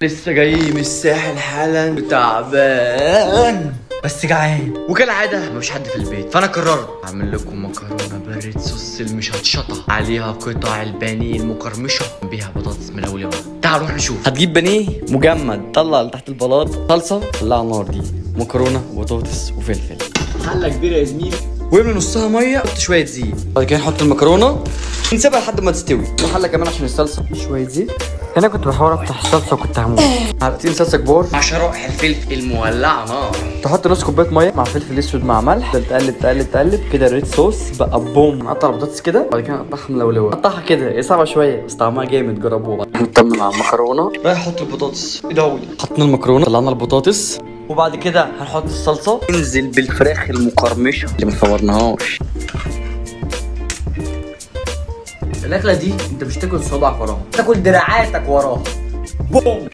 لسه جاي من الساحل حالا تعبان بس جعان وكالعادة مفيش حد في البيت فأنا قررت أعمل لكم مكرونة بريد صوص المشطشطة عليها قطع البانيه المقرمشة بيها بطاطس ملولة تعالوا نروح نشوف هتجيب بانيه مجمد طلع لتحت البلاط صلصة طلع على النار دي مكرونة وبطاطس وفلفل حلة كبيرة يا زميلي واملي نصها ميه حط شويه زيت بعد كده نحط المكرونه نسيبها لحد ما تستوي وحله كمان عشان الصلصه شويه زيت هنا كنت بحاول افتح الصلصه وكنت هموت معلقتين صلصه كبار مع شرائح الفلفل المولعه نار تحط نص كوبايه ميه مع فلفل اسود مع ملح تفضل تقلب تقلب تقلب كده الريد صوص بقى بوم نقطع البطاطس كده وبعد كده نقطعها ملولوه نقطعها كده هي صعبه شويه بس طعمها جامد جربوها بقى نطمن على المكرونه رايح احط البطاطس ادعوا لي حطينا المكرونه طلعنا البطاطس وبعد كده هنحط الصلصه ننزل بالفراخ المقرمشه اللي ما صورناهاش الاكله دي انت مش تاكل صوابعك وراها تاكل دراعاتك وراها بوم